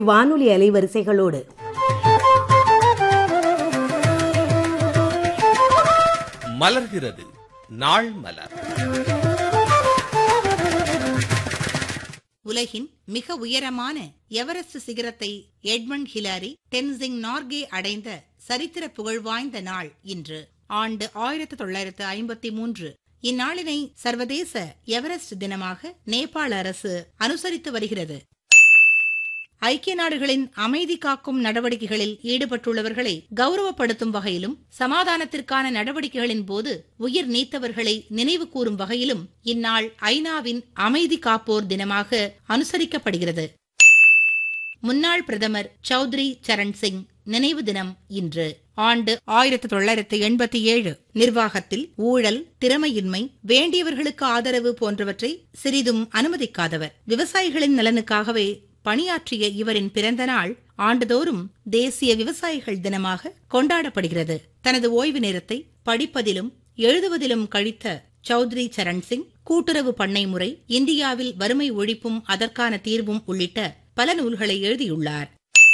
வானொலி அலைவரிசைகளோடு மலர்கிறது நாள் மலர் உலகின் மிக உயரமான எவரெஸ்ட் சிகரத்தை எட்மண்ட் ஹிலாரி டென்சிங் நார்கே அடைந்த சரித்திர புகழ் வாய்ந்த நாள் இன்று ஆண்டு ஆயிரத்து தொள்ளாயிரத்து ஐம்பத்தி மூன்று இந்நாளினை சர்வதேச எவரெஸ்ட் தினமாக நேபாள அரசு அனுசரித்து வருகிறது ஐக்கிய நாடுகளின் அமைதி காக்கும் நடவடிக்கைகளில் ஈடுபட்டுள்ளவர்களை கௌரவப்படுத்தும் வகையிலும் சமாதானத்திற்கான நடவடிக்கைகளின் போது உயிர் நீத்தவர்களை நினைவு கூறும் வகையிலும் இந்நாள் ஐநாவின் அமைதி காப்போர் தினமாக அனுசரிக்கப்படுகிறது முன்னாள் பிரதமர் சௌத்ரி சரண் சிங் நினைவு தினம் இன்று ஆண்டு ஆயிரத்தி தொள்ளாயிரத்தி எண்பத்தி ஏழு நிர்வாகத்தில் ஊழல் திறமையின்மை வேண்டியவர்களுக்கு ஆதரவு போன்றவற்றை சிறிதும் அனுமதிக்காதவர் விவசாயிகளின் நலனுக்காகவே பணியாற்றிய இவரின் பிறந்த நாள் ஆண்டுதோறும் தேசிய விவசாயிகள் தினமாக கொண்டாடப்படுகிறது தனது ஓய்வு நேரத்தை படிப்பதிலும் எழுதுவதிலும் கழித்த சௌத்ரி சரண் சிங் கூட்டுறவு பண்ணை முறை இந்தியாவில் வறுமை ஒழிப்பும் அதற்கான தீர்வும் உள்ளிட்ட பல நூல்களை எழுதியுள்ளார்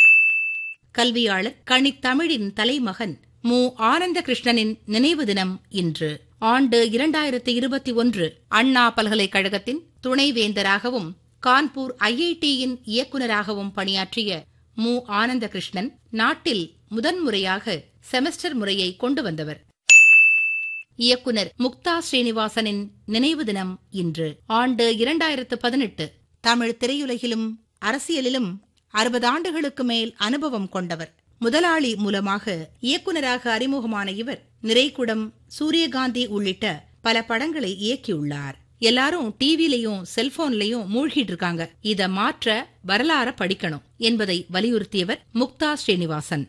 கல்வியாளர் கணித்தமிழின் தலைமகன் மு ஆனந்த கிருஷ்ணனின் நினைவு தினம் இன்று ஆண்டு இரண்டாயிரத்தி இருபத்தி ஒன்று அண்ணா பல்கலைக்கழகத்தின் துணைவேந்தராகவும் கான்பூர் ஐஐடியின் இயக்குநராகவும் பணியாற்றிய மு ஆனந்த கிருஷ்ணன் நாட்டில் முதன்முறையாக செமஸ்டர் முறையை கொண்டு வந்தவர் இயக்குனர் முக்தா ஸ்ரீனிவாசனின் நினைவு தினம் இன்று ஆண்டு இரண்டாயிரத்து பதினெட்டு தமிழ் திரையுலகிலும் அரசியலிலும் அறுபது ஆண்டுகளுக்கு மேல் அனுபவம் கொண்டவர் முதலாளி மூலமாக இயக்குனராக அறிமுகமான இவர் நிறைகுடம் சூரியகாந்தி உள்ளிட்ட பல படங்களை இயக்கியுள்ளார் எல்லாரும் டிவிலையும் செல்போன்லயும் மூழ்கிட்டு இருக்காங்க இத மாற்ற வரலாற படிக்கணும் என்பதை வலியுறுத்தியவர் முக்தா ஸ்ரீனிவாசன்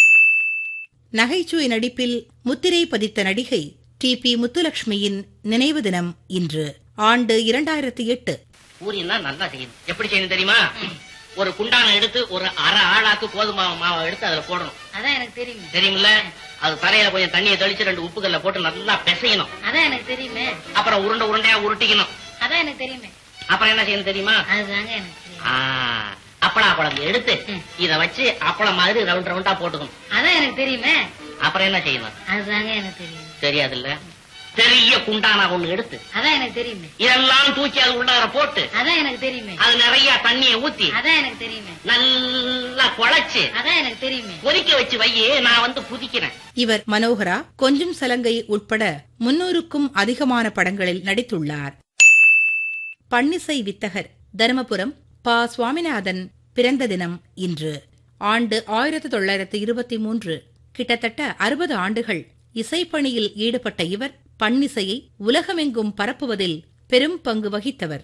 நகைச்சுவை நடிப்பில் முத்திரை பதித்த நடிகை டி பி முத்துலட்சுமியின் நினைவு தினம் இன்று ஆண்டு இரண்டாயிரத்தி எட்டு பூரின்னா நல்லா செய்யணும் எப்படி செய்யணும் தெரியுமா ஒரு குண்டான எடுத்து ஒரு அரை ஆளாக்கு கோதுமை மாவை எடுத்து அதுல போடணும் அதான் எனக்கு தெரியுமே தெரியுமில்ல அது தலையில கொஞ்சம் தண்ணியை தெளிச்சு ரெண்டு உப்புக்கல்ல போட்டு நல்லா பிசையணும் அதான் எனக்கு தெரியுமே அப்புறம் உருண்டை உருண்டையா உருட்டிக்கணும் அதான் எனக்கு தெரியுமே அப்புறம் என்ன செய்யணும் தெரியுமா அதுதாங்க எனக்கு தெரியும் ஆ, அப்பளா குழம்பு எடுத்து இத வச்சு அப்பளம் மாதிரி ரவுண்ட் ரவுண்டா போட்டுக்கணும் அதான் எனக்கு தெரியுமே அப்புறம் என்ன செய்யணும் அதுதாங்க எனக்கு தெரியும் தெரியாதுல்ல பெரிய குண்டானா ஒண்ணு எடுத்து அதான் எனக்கு தெரியுமே இதெல்லாம் தூக்கி அது உள்ளார போட்டு அதான் எனக்கு தெரியுமே அது நிறைய தண்ணியை ஊத்தி அதான் எனக்கு தெரியுமே நல்லா குழைச்சு அதான் எனக்கு தெரியுமே கொதிக்க வச்சு வையே நான் வந்து புதிக்கிறேன் இவர் மனோகரா கொஞ்சம் சலங்கை உட்பட முன்னூறுக்கும் அதிகமான படங்களில் நடித்துள்ளார் பன்னிசை வித்தகர் தருமபுரம் ப சுவாமிநாதன் பிறந்த தினம் இன்று ஆண்டு ஆயிரத்து தொள்ளாயிரத்து இருபத்தி மூன்று கிட்டத்தட்ட அறுபது ஆண்டுகள் இசைப்பணியில் ஈடுபட்ட இவர் பன்னிசையை உலகமெங்கும் பரப்புவதில் பெரும் பங்கு வகித்தவர்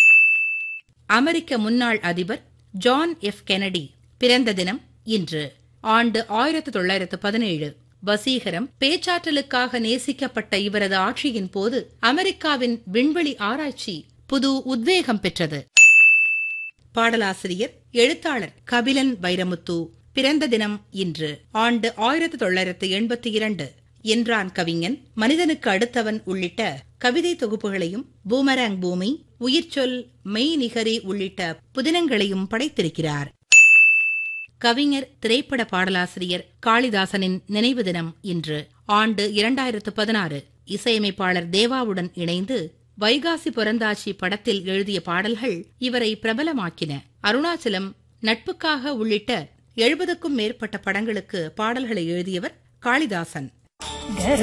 அமெரிக்க முன்னாள் அதிபர் ஜான் எஃப் கெனடி பிறந்த தினம் இன்று ஆண்டு ஆயிரத்து தொள்ளாயிரத்து பதினேழு வசீகரம் பேச்சாற்றலுக்காக நேசிக்கப்பட்ட இவரது ஆட்சியின் போது அமெரிக்காவின் விண்வெளி ஆராய்ச்சி புது உத்வேகம் பெற்றது பாடலாசிரியர் எழுத்தாளர் கபிலன் வைரமுத்து பிறந்த தினம் இன்று ஆண்டு ஆயிரத்து தொள்ளாயிரத்து எண்பத்தி இரண்டு என்றான் கவிஞன் மனிதனுக்கு அடுத்தவன் உள்ளிட்ட கவிதை தொகுப்புகளையும் பூமராங் பூமி உயிர்ச்சொல் மெய்நிகரி உள்ளிட்ட புதினங்களையும் படைத்திருக்கிறார் கவிஞர் திரைப்பட பாடலாசிரியர் காளிதாசனின் நினைவு தினம் இன்று ஆண்டு இரண்டாயிரத்து பதினாறு இசையமைப்பாளர் தேவாவுடன் இணைந்து வைகாசி பிறந்தாச்சி படத்தில் எழுதிய பாடல்கள் இவரை பிரபலமாக்கின அருணாச்சலம் நட்புக்காக உள்ளிட்ட எழுபதுக்கும் மேற்பட்ட படங்களுக்கு பாடல்களை எழுதியவர் காளிதாசன்